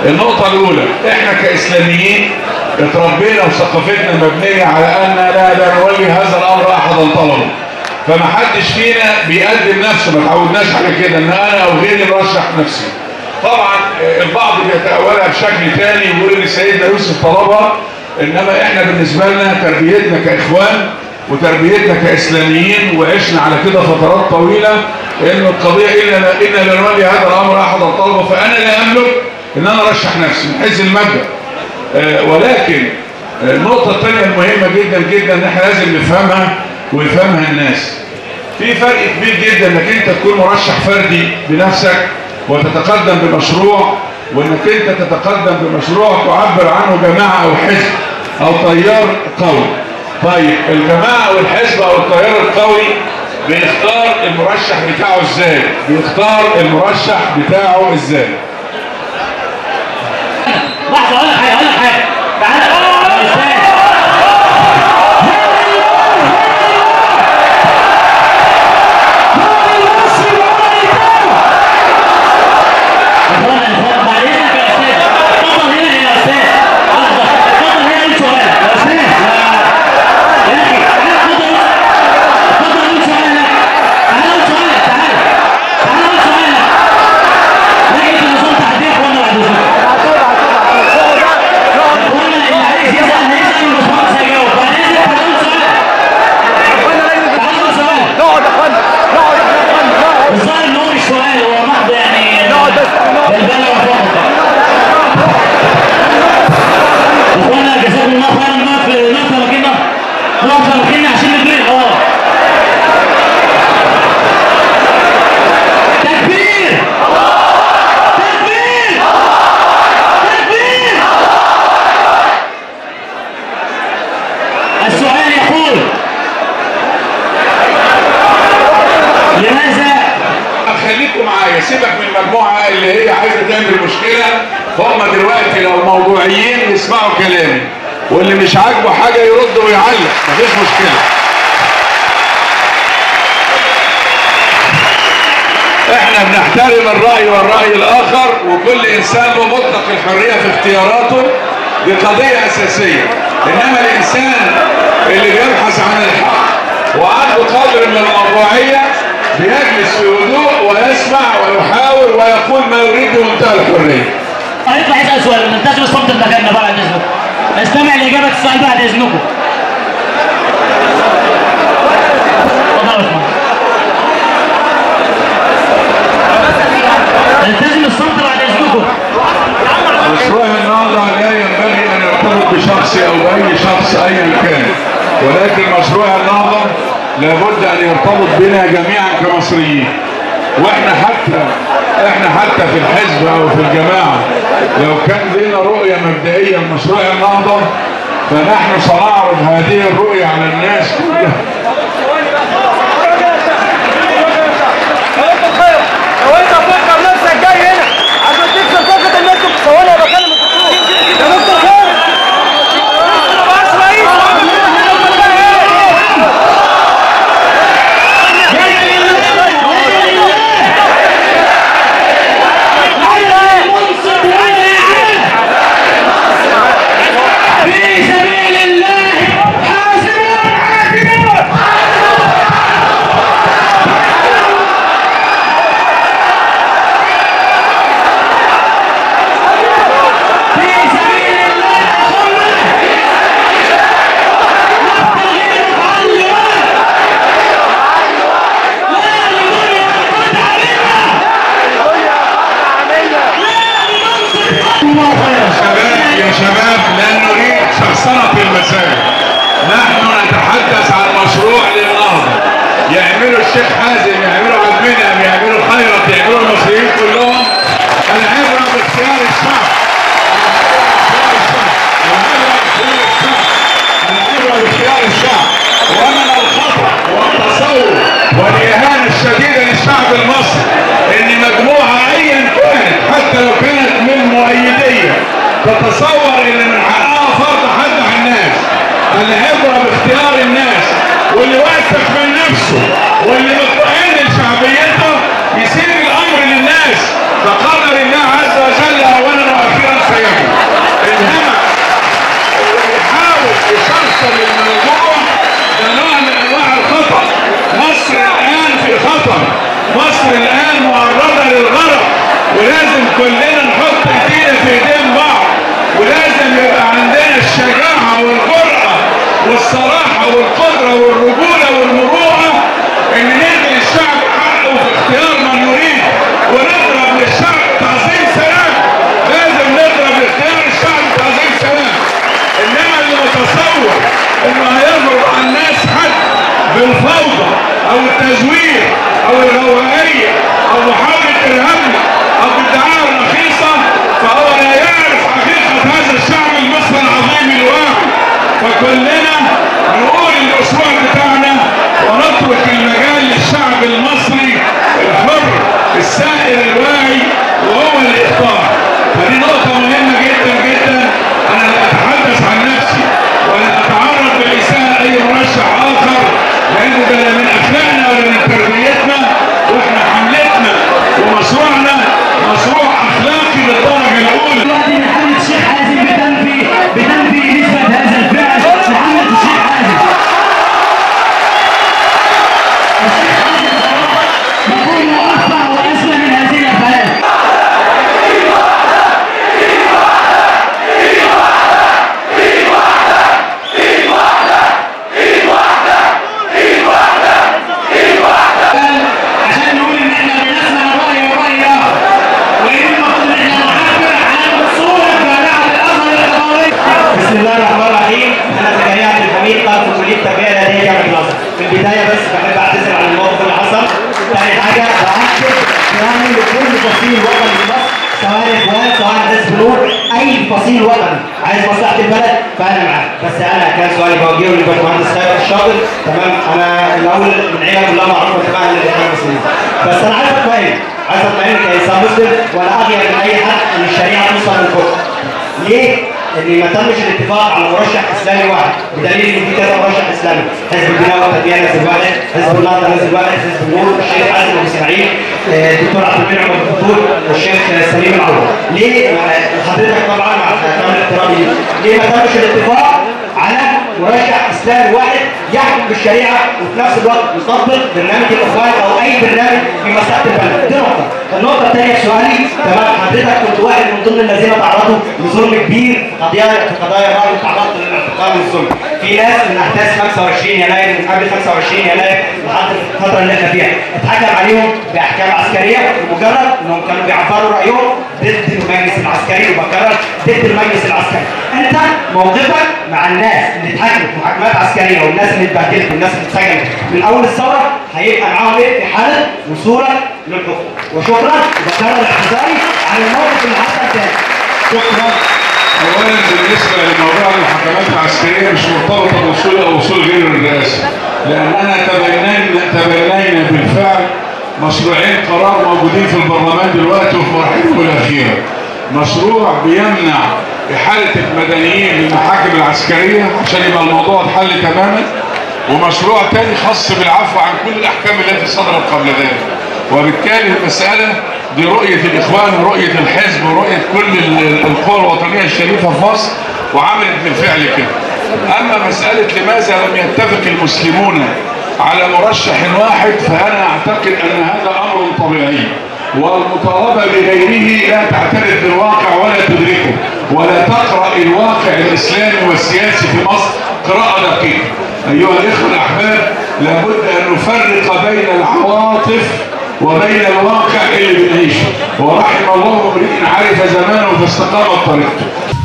النقطة الأولى إحنا كإسلاميين اتربينا وثقافتنا مبنية على أن لا لا نولي هذا الأمر أحدا طلبه فما حدش فينا بيقدم نفسه ما تعودناش على كده ان انا او غيري مرشح نفسي طبعا البعض بيتأولها بشكل تاني ويقول ان سيدنا يوسف طلبها انما احنا بالنسبة لنا تربيتنا كاخوان وتربيتنا كاسلاميين وعشنا على كده فترات طويلة انه القضية إلا إن لا نولي هذا الامر احد طلبه فانا لا املك ان انا ارشح نفسي من حيث المبدأ آه ولكن النقطة الثانية المهمة جدا جدا ان احنا لازم نفهمها ويفهمها الناس في فرق كبير جدا انك انت تكون مرشح فردي بنفسك وتتقدم بمشروع وانك انت تتقدم بمشروع تعبر عنه جماعة او حزب او تيار قوي طيب الجماعة او الحزب او التيار القوي بيختار المرشح بتاعه ازاي بيختار المرشح بتاعه ازاي لحظة اقول لك حاجة اقول لك حاجة تعالى يا أستاذ. إخوانا، إخوانا، بعد إذنك يا أستاذ. اتفضل هنا يا أستاذ. لحظة. اتفضل هنا قول سؤالك يا أستاذ. يا أخي، تعالى اتفضل. اتفضل قول سؤالك. تعالى قول سؤالك، تعالى. تعالى قول سؤالك. لا، أنت نظام تحدي يا إخوانا بعد إذنك. إخوانا، اللي عايز يسأل هيسأل والباشمهندس هيجاوب. بعد إذنك هتقول سؤالك. تعالى قول سؤالك. نقعد يا اخوانا نقعد يا اخوانا نقعد الظاهر ان هو مش سؤال هو محض يعني نقعد بس نقعد بلبله وفرق اخوانا جزاكم الله خيرا نقف نقف مكاننا نقف مكاننا عشان نجري الحوار تكبير تكبير تكبير السؤال يقول لماذا خليكم معايا سيبك من المجموعة اللي هي عايزة تعمل مشكلة هم دلوقتي لو موضوعيين يسمعوا كلامي واللي مش عاجبه حاجة يرد ويعلق مفيش مشكلة احنا بنحترم الرأي والرأي الآخر وكل إنسان له مطلق الحرية في اختياراته دي قضية أساسية إنما الإنسان اللي بيبحث عن الحق وعنده قدر من الموضوعية بيجلس في هدوء ويسمع ويحاور ويقول ما يريد بمنتهى الحرية هيطلع يسأل سؤال نلتزم الصمت مكاننا بقى بعد اذنكم نستمع لإجابة السؤال بعد اذنكم اتفضل يا باشمهندس نلتزم الصمت بعد اذنكم مشروع النهضة لا ينبغي أن يرتبط بشخص أو بأي شخص أيا كان ولكن مشروع النهضة لابد أن يرتبط بنا جميعا كمصريين واحنا حتى احنا حتى في الحزب او في الجماعة لو كان لنا رؤية مبدئية لمشروع النهضة فنحن سنعرض هذه الرؤية على الناس كلها لو انت فكر نفسك جاي هنا عشان تكسر طاقة الناس ثواني انا بكلم الدكتور يا دكتور خير انا بقاش رئيس في سبيل الله حاسبون حاسبون في سبيل الله أخونا نبتغي المعلمات لا لدنيا قد علمنا لا لننصر الله خيرا شباب يا شباب لا نريد شخصنة المسائل نحن نتحدث عن مشروع للنهضة يعملوا الشيخ حازم يعملوا عبد المنعم يعملوا خيرت يعملوا المصريين كلهم العبرة باختيار الشعب العبرة باختيار الشعب ومن الخطأ والتصور والإهانة الشديدة للشعب المصري إن مجموعة أيا كانت حتى لو كانت من مؤيدية تتصور إن من حقها فرض حد على الناس العبرة باختيار الناس واللي واثق من نفسه واللي مطمئن لشعبيته يسيب الأمر للناس فقدر الله عز وجل أولا وأخيرا الان معرضه للغرق ولازم كلنا نحط ايدينا في ايدين بعض ولازم يبقى عندنا الشجاعه والجرأه والصراحه والقدره والرجوله والمروءه ان ندي الشعب حقه في اختيار من يريد ونضرب للشعب تعظيم سلام لازم نضرب لاختيار الشعب تعظيم سلام انما اللي متصور انه هيفرض على الناس حد بالفوضى او التزوير او الروائيه او محاوله الهبل او بالدعايه الرخيصه فهو لا يعرف حقيقه هذا الشعب المصري العظيم الواحد فكلنا نقول الاسبوع بتاعنا ونترك المجال للشعب المصري الحر السائر الواعي وهو اللي يختار فدي نقطه مهمه جدا جدا انا لا اتحدث عن نفسي ولا اتعرض باساءه اي مرشح اخر لان ده لا من اخلاقنا ولا من تربيتنا واحنا حملتنا ومشروعنا مشروع اخلاقي للدرجه الاولى دلوقتي محمد الشيخ حازم بتنفي بتنفي نسبة هذا الفعل محمد الشيخ حازم الشيخ حازم يقول أخطأ وأسلم من هذه الأفعال عشان نقول ان احنا بنسمع الراي والراي الاخر وان المفروض ان احنا نعبر عن اصول الجامعه الازهر الحضاري بسم الله الرحمن الرحيم انا زكريا عبد الحميد طالب في كليه التربيه الادبيه جامعه الازهر في البدايه بس بحب اعتذر عن الموقف اللي حصل ثاني حاجه باكد يعني لكل فصيل وطني في مصر سواء اخوان سواء حزب نور اي فصيل وطني عايز مصلحه البلد فانا معاه بس انا كان سؤالي بوجهه للباشمهندس خالد الشاطر تمام انا الاول من عيله كلها معروفه تبع الاخوان المسلمين بس انا عايز اطمئن عايز اطمئن كانسان مسلم ولا اغير من اي حد ان الشريعه توصل للكفر ليه؟ ان ما تمش الاتفاق على مرشح اسلامي واحد بدليل ان في كذا مرشح اسلامي حزب البناء والتنميه نزل واحد حزب النهضه نزل واحد حزب النور الشيخ حازم ابو اسماعيل آه، الدكتور عبد المنعم ابو الدكتور والشيخ آه، سليم العوض ليه آه، حضرتك طبعا مع كامل احترامي ليك ليه ما تمش الاتفاق على مرشح اسلامي واحد يحكم بالشريعه وفي نفس الوقت يطبق برنامج الاخوان او اي برنامج في مصلحه البلد دي نقطه النقطه الثانيه في سؤالي تمام حضرتك كنت واحد من ضمن الذين تعرضوا لظلم كبير في قضايا في قضايا الرأي وتعرضت للاعتقال والظلم في ناس من احداث 25 يناير من قبل 25 يناير لحد الفتره اللي احنا فيها اتحكم عليهم باحكام عسكريه بمجرد انهم كانوا بيعبروا رايهم ضد المجلس العسكري وبكرر ضد المجلس العسكري انت موقفك مع الناس اللي اتحكمت محاكمات عسكريه والناس اللي اتبهدلت والناس اللي اتسجنت من اول الثوره هيبقى معاهم ايه في حاله وصولك للحكم وشكرا وبكرر اعتذاري عن الموقف اللي حصل تاني شكرا اولا بالنسبه لموضوع المحاكمات العسكريه مش مرتبطه بوصول او وصول غير الرئاسه لاننا تبنينا تبنينا بالفعل مشروعين قرار موجودين في البرلمان دلوقتي وفي مرحلتهم الاخيره مشروع بيمنع احاله المدنيين للمحاكم العسكريه عشان يبقى الموضوع اتحل تماما ومشروع تاني خاص بالعفو عن كل الاحكام التي صدرت قبل ذلك وبالتالي المساله دي رؤيه الاخوان ورؤيه الحزب ورؤيه كل ال- القوى الوطنيه الشريفه في مصر وعملت بالفعل كده اما مساله لماذا لم يتفق المسلمون على مرشح واحد فانا اعتقد ان هذا امر طبيعي والمطالبه بغيره لا تعترف بالواقع ولا تدركه ولا تقرا الواقع الاسلامي والسياسي في مصر قراءه دقيقه ايها الاخوه الاحباب لابد ان نفرق بين العواطف وبين الواقع اللي بنعيشه ورحم الله امرئ عرف زمانه فاستقامت طريقته